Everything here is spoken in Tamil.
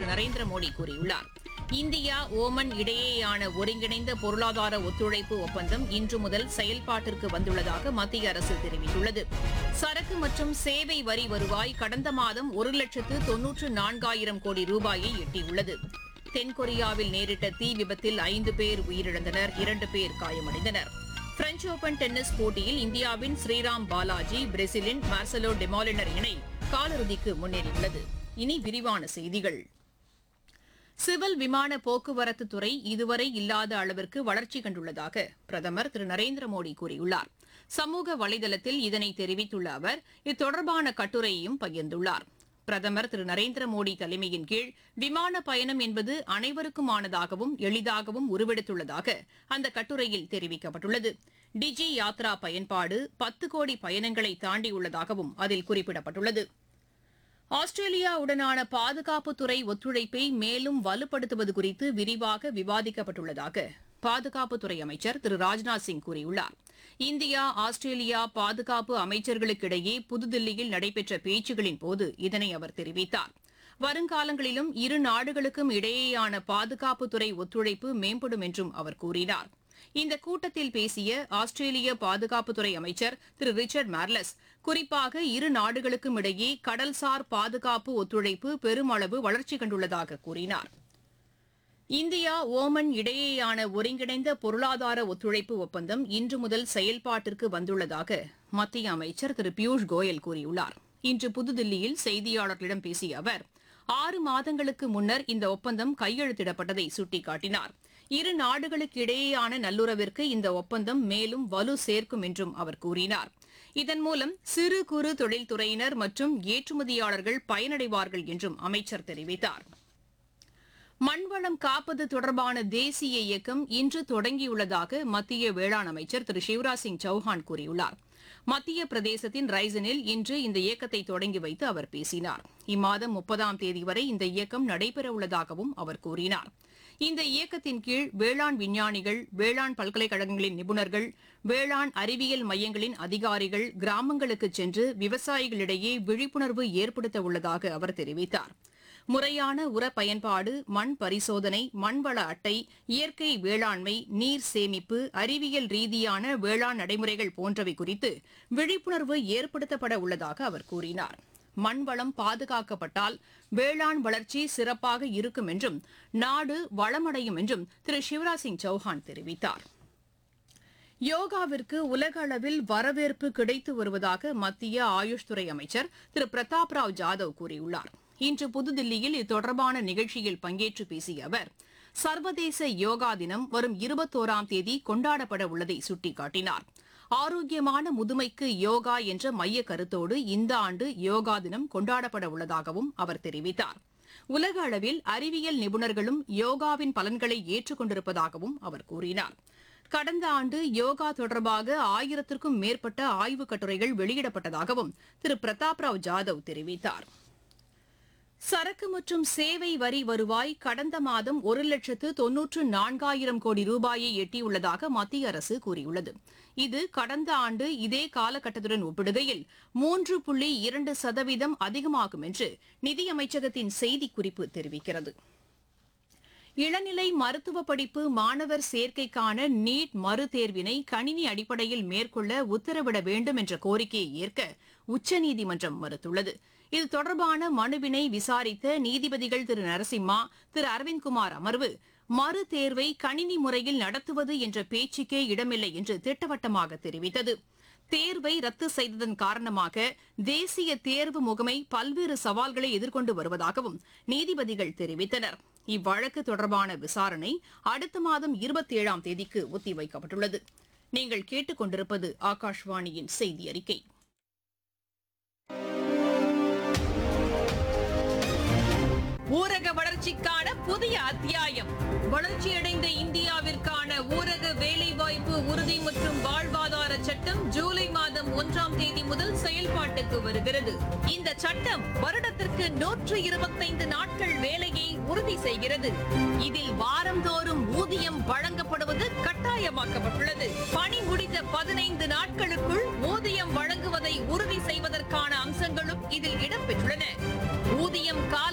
நரேந்திர மோடி கூறியுள்ளார் இந்தியா ஓமன் இடையேயான ஒருங்கிணைந்த பொருளாதார ஒத்துழைப்பு ஒப்பந்தம் இன்று முதல் செயல்பாட்டிற்கு வந்துள்ளதாக மத்திய அரசு தெரிவித்துள்ளது சரக்கு மற்றும் சேவை வரி வருவாய் கடந்த மாதம் ஒரு லட்சத்து தொன்னூற்று நான்காயிரம் கோடி ரூபாயை எட்டியுள்ளது தென்கொரியாவில் நேரிட்ட தீ விபத்தில் ஐந்து பேர் உயிரிழந்தனர் இரண்டு பேர் காயமடைந்தனர் பிரெஞ்ச் ஓபன் டென்னிஸ் போட்டியில் இந்தியாவின் ஸ்ரீராம் பாலாஜி பிரேசிலின் மார்சலோ டெமாலினர் இணை காலிறுதிக்கு முன்னேறியுள்ளது இனி விரிவான செய்திகள் சிவில் விமான போக்குவரத்து துறை இதுவரை இல்லாத அளவிற்கு வளர்ச்சி கண்டுள்ளதாக பிரதமர் திரு நரேந்திர மோடி கூறியுள்ளார் சமூக வலைதளத்தில் இதனை தெரிவித்துள்ள அவர் இது கட்டுரையையும் பகிர்ந்துள்ளார் பிரதமர் திரு நரேந்திர மோடி தலைமையின் கீழ் விமான பயணம் என்பது அனைவருக்குமானதாகவும் எளிதாகவும் உருவெடுத்துள்ளதாக அந்த கட்டுரையில் தெரிவிக்கப்பட்டுள்ளது டிஜி யாத்ரா பயன்பாடு பத்து கோடி பயணங்களை தாண்டியுள்ளதாகவும் அதில் குறிப்பிடப்பட்டுள்ளது ஆஸ்திரேலியாவுடனான பாதுகாப்புத்துறை ஒத்துழைப்பை மேலும் வலுப்படுத்துவது குறித்து விரிவாக விவாதிக்கப்பட்டுள்ளதாக பாதுகாப்புத்துறை அமைச்சர் திரு ராஜ்நாத் சிங் கூறியுள்ளார் இந்தியா ஆஸ்திரேலியா பாதுகாப்பு அமைச்சர்களுக்கிடையே புதுதில்லியில் நடைபெற்ற பேச்சுகளின் போது இதனை அவர் தெரிவித்தார் வருங்காலங்களிலும் இரு நாடுகளுக்கும் இடையேயான பாதுகாப்புத்துறை ஒத்துழைப்பு மேம்படும் என்றும் அவர் கூறினார் இந்த கூட்டத்தில் பேசிய ஆஸ்திரேலிய பாதுகாப்புத்துறை அமைச்சர் திரு ரிச்சர்ட் மார்லஸ் குறிப்பாக இரு நாடுகளுக்கும் இடையே கடல்சார் பாதுகாப்பு ஒத்துழைப்பு பெருமளவு வளர்ச்சி கண்டுள்ளதாக கூறினார் இந்தியா ஓமன் இடையேயான ஒருங்கிணைந்த பொருளாதார ஒத்துழைப்பு ஒப்பந்தம் இன்று முதல் செயல்பாட்டிற்கு வந்துள்ளதாக மத்திய அமைச்சர் திரு பியூஷ் கோயல் கூறியுள்ளார் இன்று புதுதில்லியில் செய்தியாளர்களிடம் பேசிய அவர் ஆறு மாதங்களுக்கு முன்னர் இந்த ஒப்பந்தம் கையெழுத்திடப்பட்டதை சுட்டிக்காட்டினார் இரு நாடுகளுக்கு இடையேயான நல்லுறவிற்கு இந்த ஒப்பந்தம் மேலும் வலு சேர்க்கும் என்றும் அவர் கூறினார் இதன் மூலம் சிறு குறு தொழில்துறையினர் மற்றும் ஏற்றுமதியாளர்கள் பயனடைவார்கள் என்றும் அமைச்சர் தெரிவித்தார் மண்வளம் காப்பது தொடர்பான தேசிய இயக்கம் இன்று தொடங்கியுள்ளதாக மத்திய வேளாண் அமைச்சர் திரு சிவராஜ் சிங் சௌஹான் கூறியுள்ளார் மத்திய பிரதேசத்தின் ரைசனில் இன்று இந்த இயக்கத்தை தொடங்கி வைத்து அவர் பேசினார் இம்மாதம் முப்பதாம் தேதி வரை இந்த இயக்கம் நடைபெறவுள்ளதாகவும் அவர் கூறினார் இந்த இயக்கத்தின் கீழ் வேளாண் விஞ்ஞானிகள் வேளாண் பல்கலைக்கழகங்களின் நிபுணர்கள் வேளாண் அறிவியல் மையங்களின் அதிகாரிகள் கிராமங்களுக்கு சென்று விவசாயிகளிடையே விழிப்புணர்வு ஏற்படுத்த உள்ளதாக அவர் தெரிவித்தார் முறையான உர பயன்பாடு மண் பரிசோதனை மண்வள அட்டை இயற்கை வேளாண்மை நீர் சேமிப்பு அறிவியல் ரீதியான வேளாண் நடைமுறைகள் போன்றவை குறித்து விழிப்புணர்வு ஏற்படுத்தப்பட உள்ளதாக அவர் கூறினார் மண்வளம் பாதுகாக்கப்பட்டால் வேளாண் வளர்ச்சி சிறப்பாக இருக்கும் என்றும் நாடு வளமடையும் என்றும் திரு சிவராஜ் சிங் சௌஹான் தெரிவித்தார் யோகாவிற்கு உலக அளவில் வரவேற்பு கிடைத்து வருவதாக மத்திய ஆயுஷ் துறை அமைச்சர் திரு பிரதாப் ராவ் ஜாதவ் கூறியுள்ளார் இன்று புதுதில்லியில் இது தொடர்பான நிகழ்ச்சியில் பங்கேற்று பேசிய அவர் சர்வதேச யோகா தினம் வரும் இருபத்தோராம் தேதி கொண்டாடப்பட உள்ளதை சுட்டிக்காட்டினார் ஆரோக்கியமான முதுமைக்கு யோகா என்ற மைய கருத்தோடு இந்த ஆண்டு யோகா தினம் கொண்டாடப்பட உள்ளதாகவும் அவர் தெரிவித்தார் உலக அளவில் அறிவியல் நிபுணர்களும் யோகாவின் பலன்களை ஏற்றுக்கொண்டிருப்பதாகவும் அவர் கூறினார் கடந்த ஆண்டு யோகா தொடர்பாக ஆயிரத்திற்கும் மேற்பட்ட ஆய்வுக் கட்டுரைகள் வெளியிடப்பட்டதாகவும் திரு பிரதாப் ராவ் ஜாதவ் தெரிவித்தார் சரக்கு மற்றும் சேவை வரி வருவாய் கடந்த மாதம் ஒரு லட்சத்து தொன்னூற்று நான்காயிரம் கோடி ரூபாயை எட்டியுள்ளதாக மத்திய அரசு கூறியுள்ளது இது கடந்த ஆண்டு இதே காலகட்டத்துடன் ஒப்பிடுகையில் மூன்று புள்ளி இரண்டு சதவீதம் அதிகமாகும் என்று நிதியமைச்சகத்தின் செய்திக்குறிப்பு தெரிவிக்கிறது இளநிலை மருத்துவ படிப்பு மாணவர் சேர்க்கைக்கான நீட் மறுதேர்வினை கணினி அடிப்படையில் மேற்கொள்ள உத்தரவிட வேண்டும் என்ற கோரிக்கையை ஏற்க உச்சநீதிமன்றம் மறுத்துள்ளது இது தொடர்பான மனுவினை விசாரித்த நீதிபதிகள் திரு நரசிம்மா திரு அரவிந்த்குமார் அமர்வு மறு தேர்வை கணினி முறையில் நடத்துவது என்ற பேச்சுக்கே இடமில்லை என்று திட்டவட்டமாக தெரிவித்தது தேர்வை ரத்து செய்ததன் காரணமாக தேசிய தேர்வு முகமை பல்வேறு சவால்களை எதிர்கொண்டு வருவதாகவும் நீதிபதிகள் தெரிவித்தனர் இவ்வழக்கு தொடர்பான விசாரணை அடுத்த மாதம் இருபத்தி ஏழாம் தேதிக்கு ஒத்திவைக்கப்பட்டுள்ளது நீங்கள் கேட்டுக்கொண்டிருப்பது ஆகாஷ்வாணியின் செய்தி அறிக்கை ஊரக வளர்ச்சிக்கான புதிய அத்தியாயம் வளர்ச்சியடைந்த இந்தியாவிற்கான ஊரக வேலைவாய்ப்பு உறுதி மற்றும் வாழ்வாதார சட்டம் ஜூலை மாதம் ஒன்றாம் தேதி முதல் செயல்பாட்டுக்கு வருகிறது இந்த சட்டம் வருடத்திற்கு நூற்று இருபத்தைந்து நாட்கள் வேலையை உறுதி செய்கிறது இதில் வாரந்தோறும் ஊதியம் வழங்கப்படுவது கட்டாயமாக்கப்பட்டுள்ளது பணி முடிந்த பதினைந்து நாட்களுக்குள் ஊதியம் வழங்குவதை உறுதி செய்வதற்கான அம்சங்களும் இதில் இடம்பெற்றுள்ளன ஊதியம் கால